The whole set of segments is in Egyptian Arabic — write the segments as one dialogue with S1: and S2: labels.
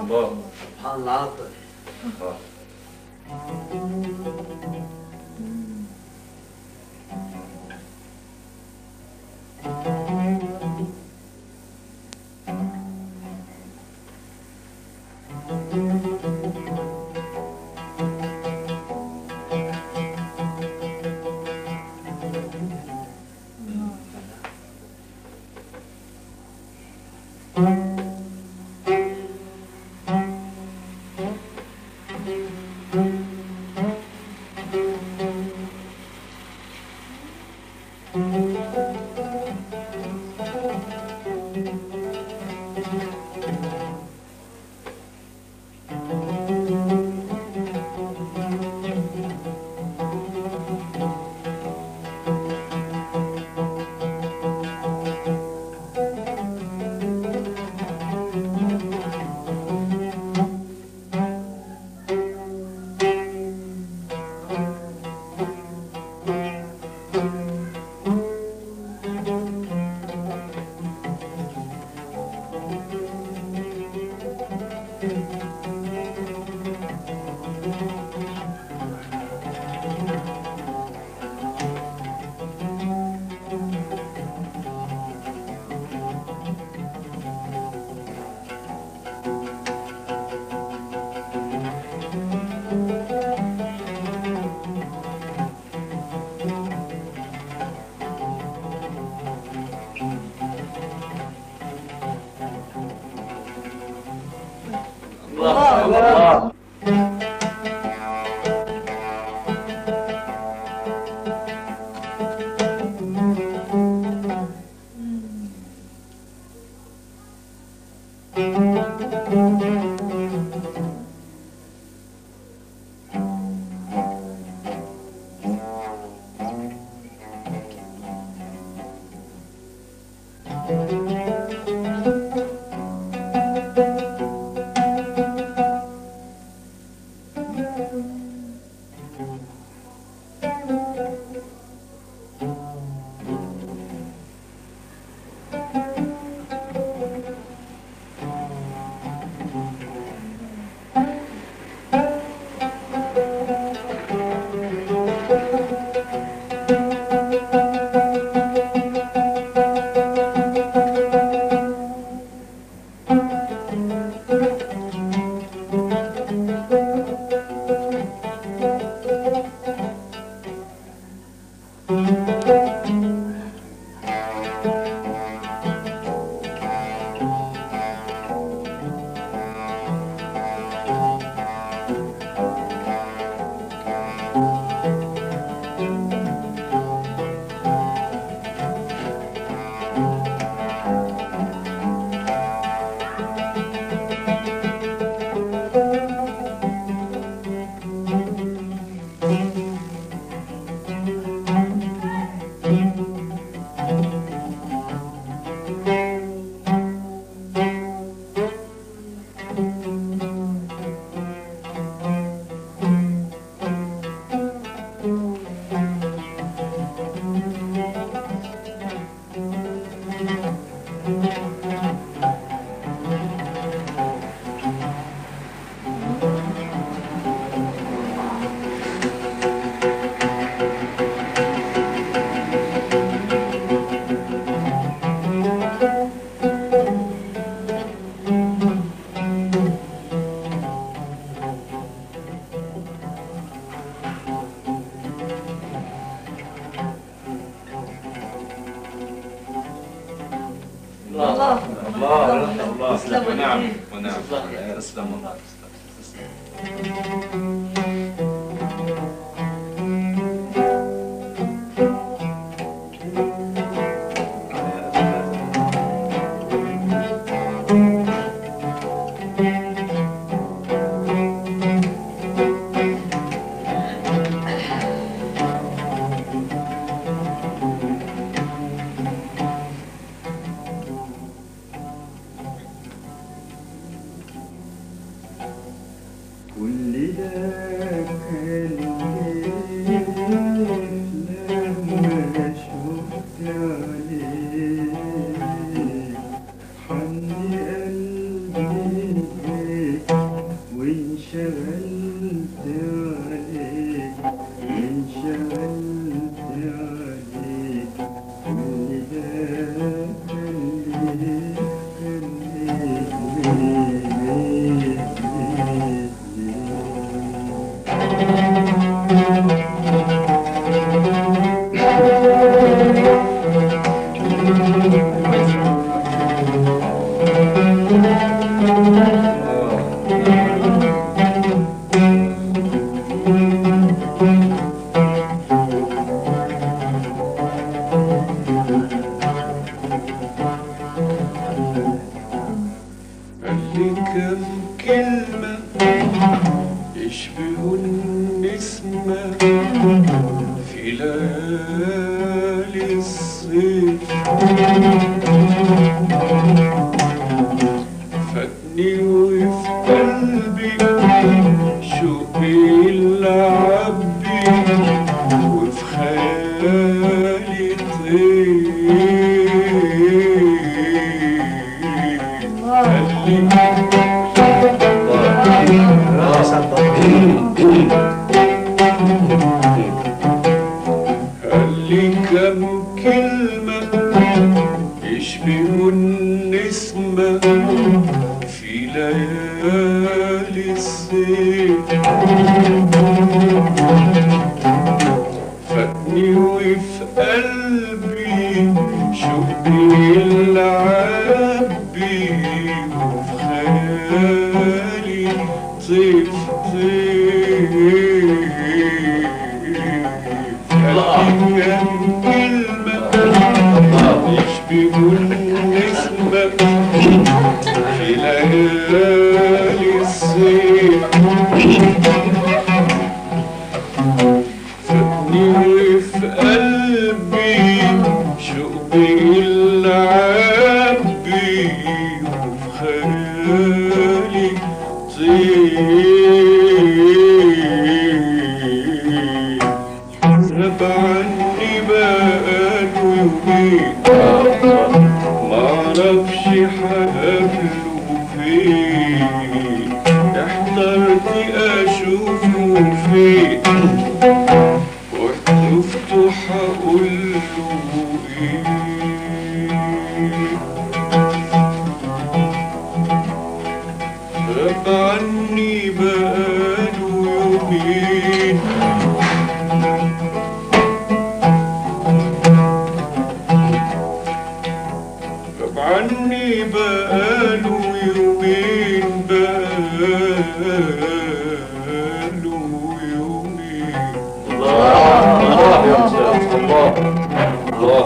S1: الله
S2: سبحان العاطف
S1: الله الله الله الله الله الله
S3: تسلم
S1: ونعم
S3: عليك.
S1: ونعم
S3: تسلم.
S1: تسلم الله تسلم
S4: كل ده
S2: قال لي كم كلمة يشبهوا النسمة في ليالي الصيف فاتني وفي قلبي شوقي يلعب بي وفي خيالي طير قال لي قال لي كم كلمة يشبهوا النسمة في ليالي الصيف فاتني وفي قلبي شوقي يلعب بي وفي خيالي طيف طيف قلبي كم كلمة يشبهوا النسمة في ليالي الصيف فاتني وفي قلبي شوقي يلعب بي وفي خيالي طير غاب عني بقاله يومين معرفش هقابله فين احترت اشوفه فين وشفته هقوله ايه غاب عني بقاله يومين غاب عني بقاله يومين بقاله يومين
S1: الله يا أستاذ الله الله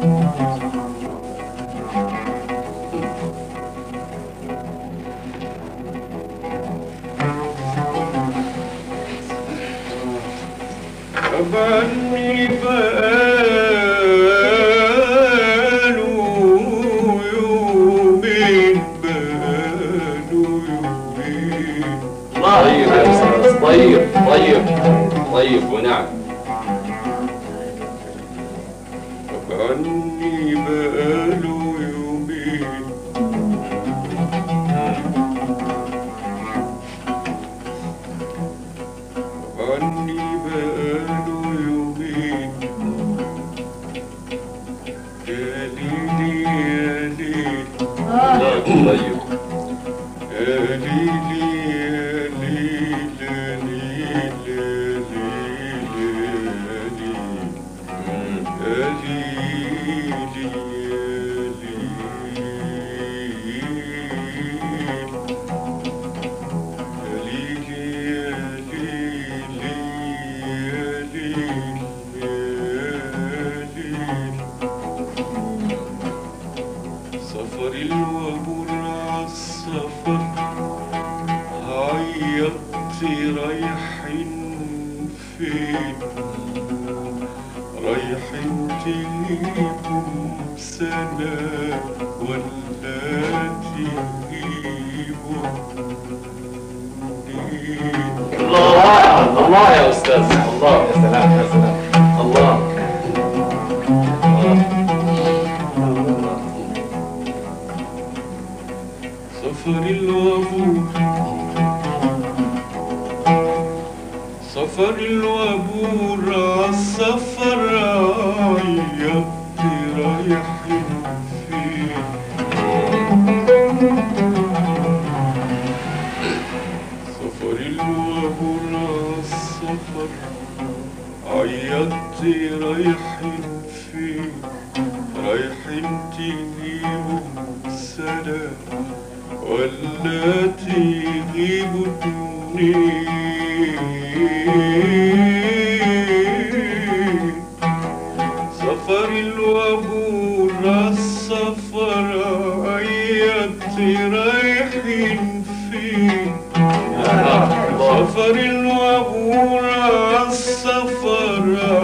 S2: غاب عني بقاله يومين بقاله يومين
S1: طيب يا أستاذ طيب طيب طيب ونعم
S2: غاب عني بقاله يومين غاب عني بقاله يومين يا ليلي يا ليل
S1: طيب
S2: يا ليلي يا ليل يا ليل يا ليل يا ليل سفر الوابور عالسفر عيطت رايحين فين رايحين تجيبوا سنة ولا تجيبوا منين
S1: الله الله يا أستاذ الله يا سلام يا سلام الله
S2: سفر الوابور سفر الوابور عالسفر عيطت رايحين فين رايحين فين رايحين تجيبوا سلام ولا تجيبوا اتنين سفر الوابور السفر أيات رايحين فين سفر الوابور السفر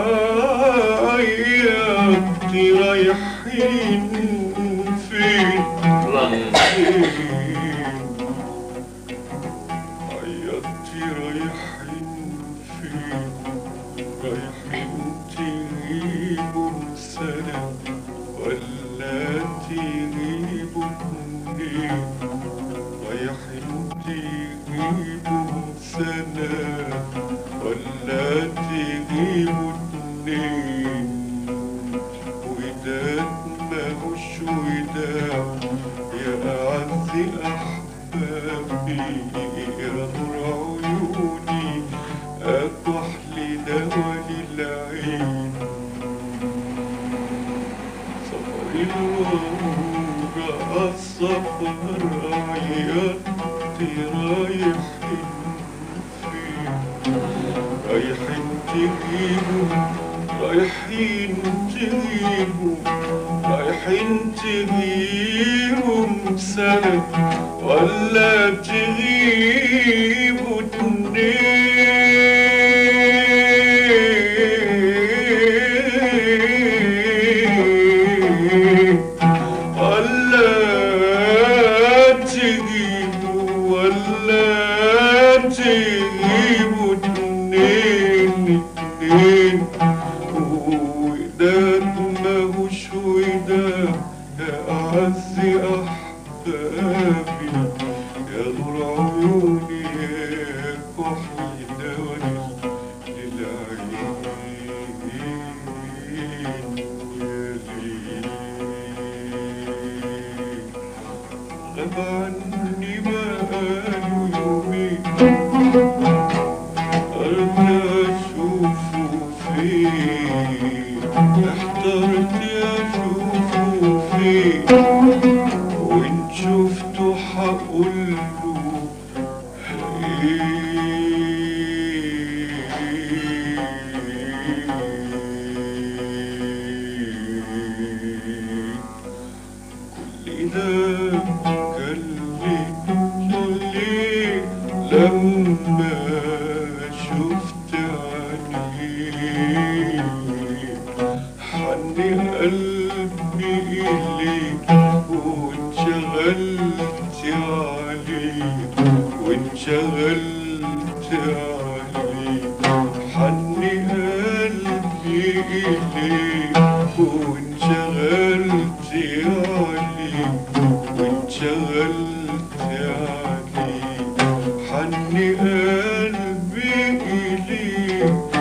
S2: أيات رايحين فين عيطتي رايحين فين رايحين تجيبوا سنة ولا تجيبوا اتنين رايحين تجيبوا سنة ولا تجيبوا اتنين وداد ماهوش وداع يا أعز أحبابي يا نور عيوني أكحل دوا للعين سفر الورى السفر عيطت رايحين فين رايحين تجيبوا رايحين تجيبوا رايحين تجيبوا سنة ولا تجيبوا اتنين ولا تجيبوا ولا تجيبوا اتنين اتنين وداد ماهوش وداد يا أعز أحبابي يا نور عيوني يا كحل دوني للعين يا ليل غاب عني بقاله يومين أرجع أشوفه فين احترت أشوفه فين وإن شفته حقوله إيه كل ده كان ليه لما شفت عينيه حن قلبي إليك وانشغلت عليك وانشغلت عليك حن قلبي إليك وانشغلت عليك وانشغلت عليك حن قلبي إليك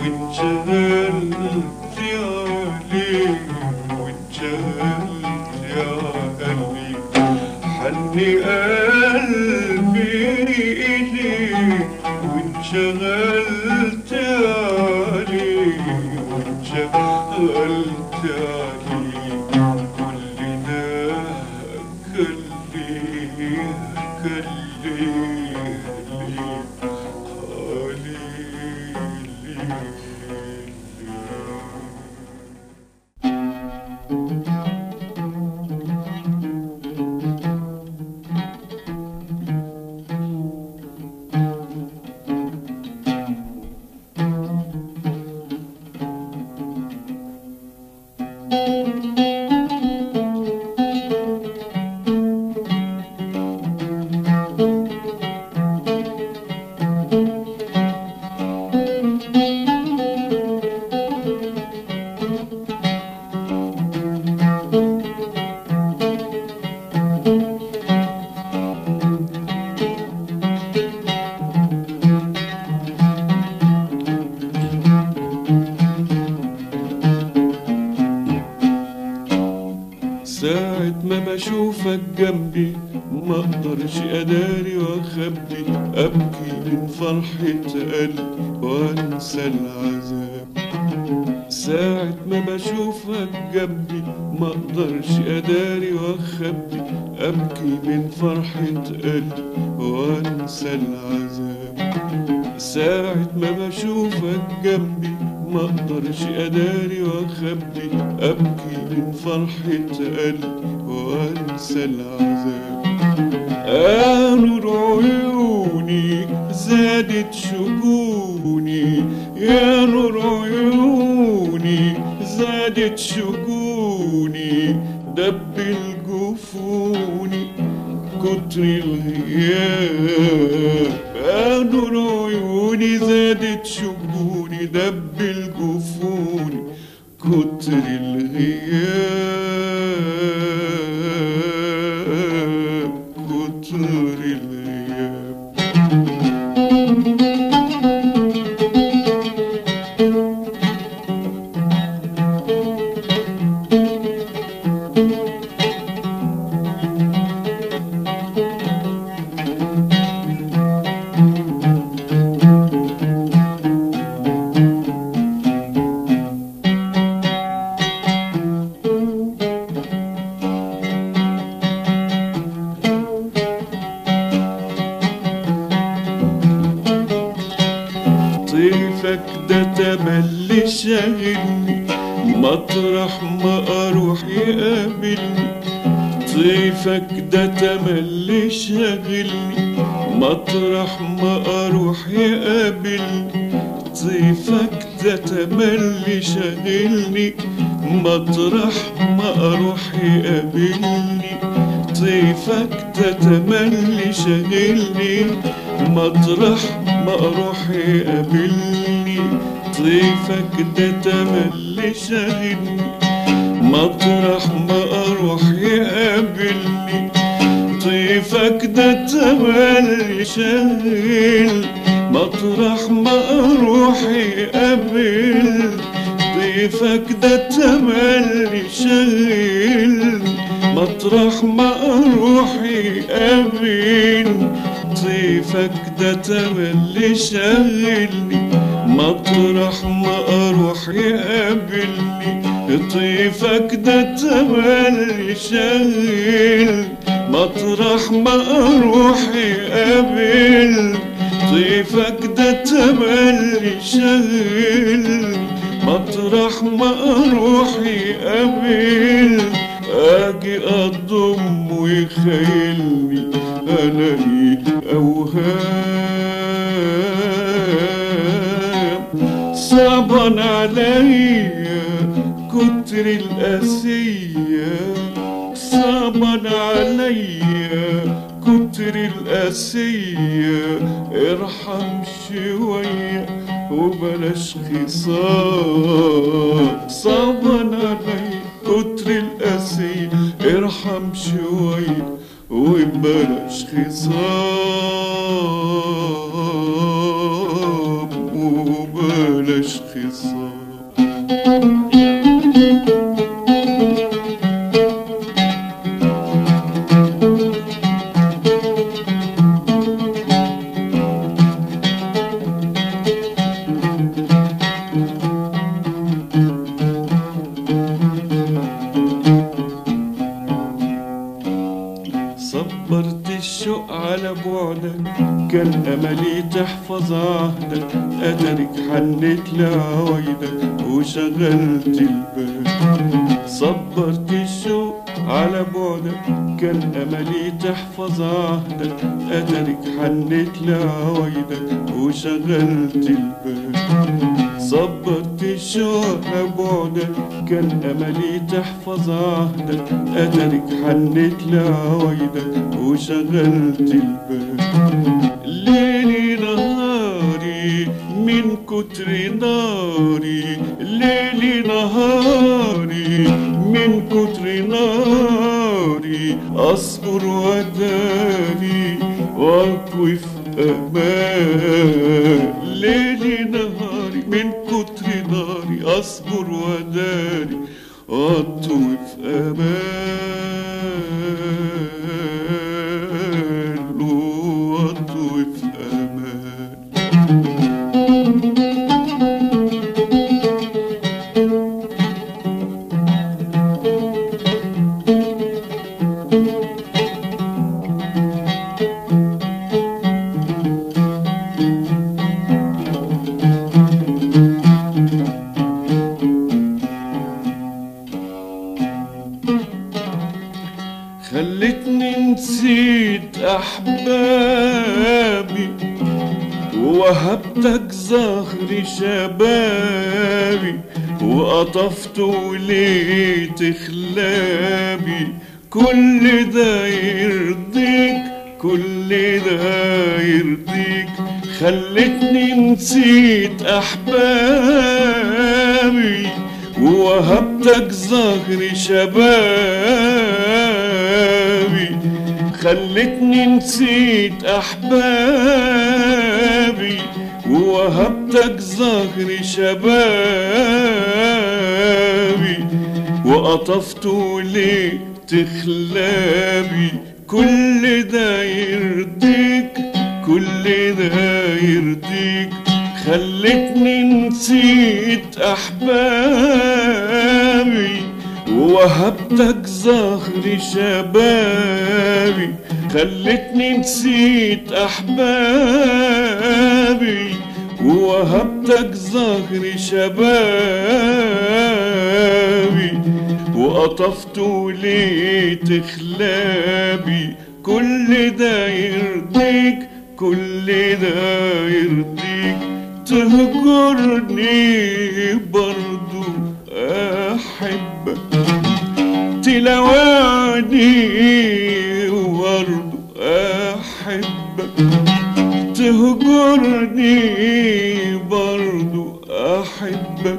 S2: وانشغلت عليك وانشغلت عليك حن قلبي إليك وانشغلت عليك وانشغلت عليك كل ده كان ليه كان ليه ليه قليل ليه ساعة ما بشوفك جنبي ما اقدرش اداري واخبي ابكي من فرحة قلبي وانسى العذاب ساعة ما بشوفك جنبي ما اقدرش اداري واخبي ابكي من فرحة قلبي وانسى العذاب ساعة ما بشوفك جنبي ما اقدرش اداري واخبي ابكي من فرحة قلبي وانسى العذاب آه نور عيوني زادت شجوني يا نور عيوني زادت شجوني دب الجفوني كتر الغياب آه نور عيوني زادت شجوني دب الجفوني كتر الغياب كتر الغياب طيفك ده تملي شاغلني مطرح ما اروح يقابلني طيفك ده تملي شاغلني مطرح ما اروح يقابلني طيفك ده تملي شاغلني مطرح ما اروح يقابلني طيفك ده تملي شاغلني مطرح ما اروح يقابلني طيفك ده تملي شاغلني مطرح ما اروح يقابلني طيفك ده تملي شاغل مطرح ما اروح يقابل طيفك ده تملي شاغل مطرح ما اروح يقابل طيفك ده تملي شاغلني مطرح ما اروح يقابلني طيفك ده تملي شاغل مطرح ما اروح يقابل طيفك ده تملي شاغل مطرح ما اروح يقابل اجي اضم ويخيلني الاقي اوهام صعبا عليا كتر القاسية صعبا عليا كتر القاسية ارحم شوية وبلاش خصام صعبا عليا كتر القاسية ارحم شوية وبلاش خصام وبلاش خصام صبرت الشوق على بعدك كان املي تحفظ عهدك قدرك حنت لعوايدك وشغلت البال صبرت الشوق على بعدك كان املي تحفظ عهدك قدرك حنت لعوايدك وشغلت البال صبرت الشوق بعدك كان املي تحفظ عهدك قدرك حنت لعوايدك وشغلت البال ليلي نهاري من كتر ناري ليلي نهاري من كتر ناري اصبر وداري واطوي في امان ليلي نهاري من كتر ناري اصبر وداري واطوي في امان واطوي في امان خلتني نسيت أحبابي ووهبتك زهر شبابي وقطفت وليت خلابي كل ده يرضيك كل ده يرضيك خلتني نسيت أحبابي ووهبتك زهر شبابي خلتني نسيت أحبابي ووهبتك زهر شبابي وقطفت ليه تخلابي كل ده يرضيك كل ده يرضيك خلتني نسيت أحبابي ووهبتك زهر شبابي خلتني نسيت أحبابي ووهبتك زهر شبابي وقطفت وليت خلابي كل ده يرضيك كل ده يرضيك تهجرني برضو أحبك تلواني برضو أحبك تهجرني برضو أحبك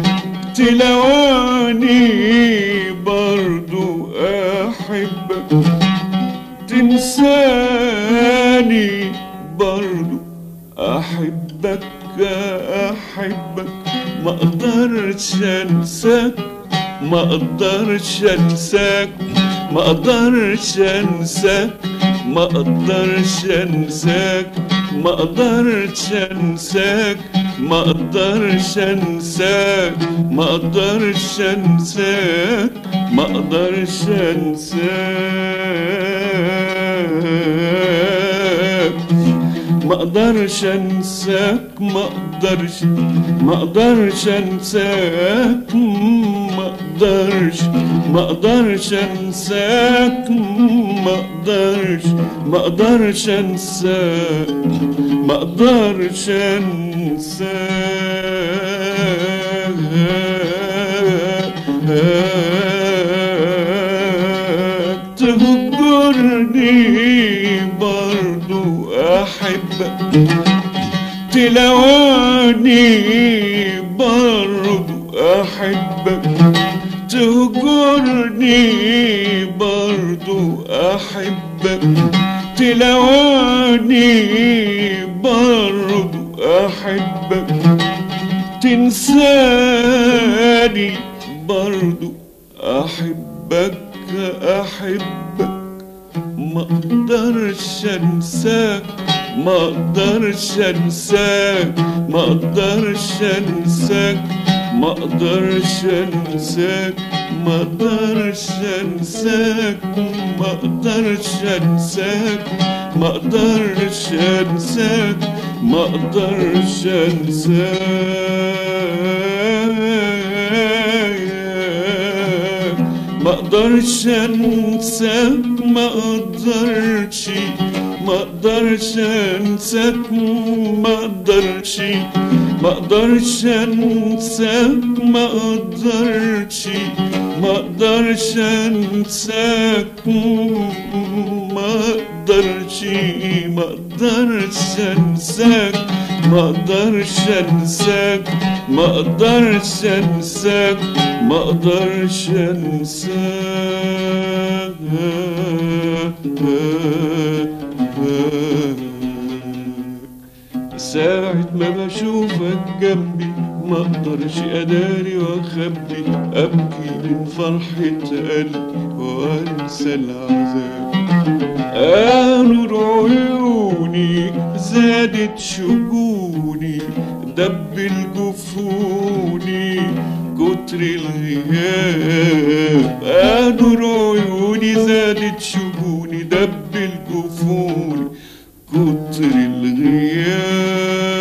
S2: تلواني برضو أحبك تنساني برضو أحبك أحبك ما أقدرش أنساك ما أقدرش أنساك ما أقدرش أنساك ما أقدرش أنساك ما أقدرش أنساك ما أقدرش أنساك ما أقدرش أنساك ما أقدرش أنساك ما اقدرش انساك ما اقدرش ما اقدرش انساك ما اقدرش ما اقدرش انساك ما اقدرش ما اقدرش انساك ما اقدرش انساك تهجرني برضو احبك تلواني برضو احبك تهجرني برضو احبك تلواني برضو احبك تنساني برضو احبك احبك ما اقدرش انساك ما اقدرش انساك ما اقدرش انساك ما اقدرش انساك ما اقدرش انساك ما اقدرش انساك ما اقدرش انساك ما اقدرش انساك ما اقدرش انساك ما اقدرش ما اقدرش انساك ما اقدرش ما اقدرش انساك ما اقدرش ما اقدرش انساك ما اقدرش ما اقدرش انساك ما اقدرش انساك ما اقدرش انساك ما اقدرش انساك ساعة ما بشوفك جنبي ما اقدرش اداري واخبي ابكي من فرحة قلبي وانسى العذاب آه نور عيوني زادت شجوني دب الجفوني كتر الغياب آه نور عيوني زادت شجوني دب الجفوني كتر الغياب